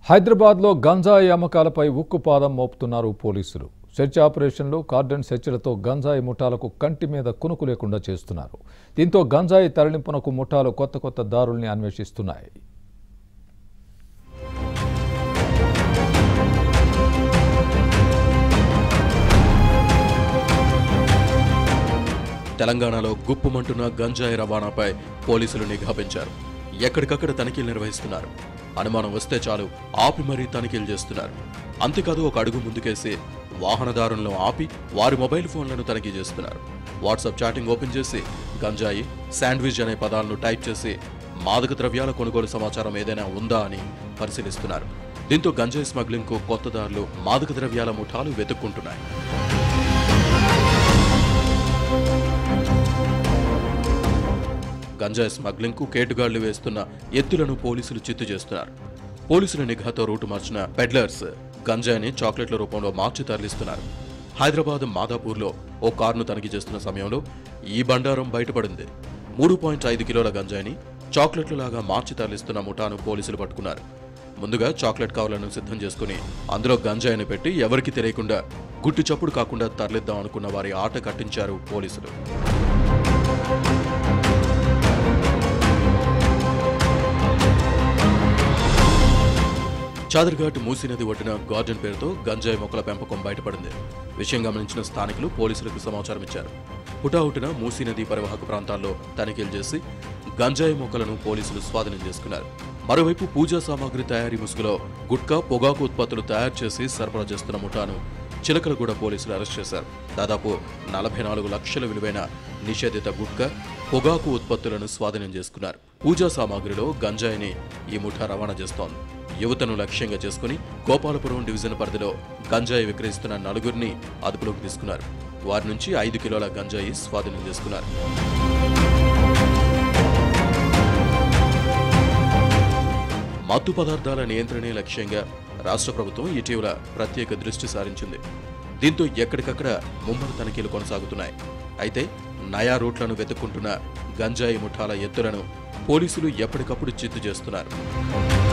హైదరాబాద్లో గంజాయి అమ్మకాలపై ఉక్కుపాదం మోపుతున్నారు పోలీసులు సెర్చ్ ఆపరేషన్లు కార్డన్ సెర్చ్లతో గంజాయి ముఠాలకు కంటి మీద కునుకు లేకుండా చేస్తున్నారు దీంతో గంజాయి తరలింపునకు ముఠాలు కొత్త కొత్త దారుల్ని అన్వేషిస్తున్నాయి తెలంగాణలో గుప్పుమంటున్న గంజాయి రవాణాపై పోలీసులు నిఘా పెంచారు ఎక్కడికక్కడ తనిఖీలు నిర్వహిస్తున్నారు అనుమానం వస్తే చాలు ఆపి మరీ తనిఖీలు చేస్తున్నారు అంతేకాదు ఒక అడుగు ముందుకేసి వాహనదారులను ఆపి వారి మొబైల్ ఫోన్లను తనిఖీ చేస్తున్నారు వాట్సాప్ చాటింగ్ ఓపెన్ చేసి గంజాయి శాండ్విచ్ అనే పదాలను టైప్ చేసి మాదక ద్రవ్యాల కొనుగోలు సమాచారం ఏదైనా ఉందా అని పరిశీలిస్తున్నారు దీంతో గంజాయి స్మగ్లింగ్ కు కొత్త దారులు మాదక ద్రవ్యాల ముఠాలు వెతుక్కుంటున్నాయి గంజాయి స్మగ్లింగ్ కు కేటుగాళ్లు వేస్తున్న ఎత్తులను పోలీసులు చిత్తు చేస్తున్నారు పోలీసుల నిఘాతో రూటు మార్చిన పెడ్లర్స్ గంజాయిని చాక్లెట్ల రూపంలో మార్చి తరలిస్తున్నారు హైదరాబాద్ మాదాపూర్లో ఓ కారును తనిఖీ చేస్తున్న సమయంలో ఈ బండారం బయటపడింది మూడు పాయింట్ ఐదు కిలోల గంజాయిని చాక్లెట్లలాగా మార్చి తరలిస్తున్న ముఠాను పోలీసులు పట్టుకున్నారు ముందుగా చాక్లెట్ కవర్లను సిద్ధం చేసుకుని అందులో గంజాయిని పెట్టి ఎవరికి తెలియకుండా గుట్టు చప్పుడు కాకుండా తరలిద్దాం అనుకున్న వారి ఆట కట్టించారు పోలీసులు చాదర్ఘాట్ మూసీ నది ఒడ్డున గార్డెన్ పేరుతో గంజాయి మొక్కల పెంపకం బయటపడింది విషయం గమనించిన స్థానికులు పోలీసులకు సమాచారం ఇచ్చారు హుటాహుటిన మూసీ నది పరివాహక ప్రాంతాల్లో తనిఖీలు చేసి గంజాయి మొక్కలను పోలీసులు స్వాధీనం చేసుకున్నారు మరోవైపు పూజా సామాగ్రి తయారీ ముసుగులో గుట్కా పొగాకు ఉత్పత్తులు తయారు చేసి సరఫరా చేస్తున్న ముఠాను చిలకలగూడ పోలీసులు అరెస్ట్ చేశారు దాదాపు నలభై నాలుగు లక్షల విలువైన నిషేధిత గుట్కా పొగాకు ఉత్పత్తులను స్వాధీనం చేసుకున్నారు పూజా సామాగ్రిలో గంజాయిని ఈ ముఠా రవాణా చేస్తోంది యువతను లక్ష్యంగా చేసుకుని గోపాలపురం డివిజన్ పరిధిలో గంజాయి విక్రయిస్తున్న నలుగురిని అదుపులోకి తీసుకున్నారు వారి నుంచి ఐదు కిలోల గంజాయి స్వాధీనం చేసుకున్నారు మత్తు పదార్థాల నియంత్రణే లక్ష్యంగా రాష్ట్ర ప్రభుత్వం ఇటీవల ప్రత్యేక దృష్టి సారించింది దీంతో ఎక్కడికక్కడ ముమ్మర తనిఖీలు కొనసాగుతున్నాయి అయితే నయా రూట్లను వెతుక్కుంటున్న గంజాయి ముఠాల ఎత్తులను పోలీసులు ఎప్పటికప్పుడు చిత్తు చేస్తున్నారు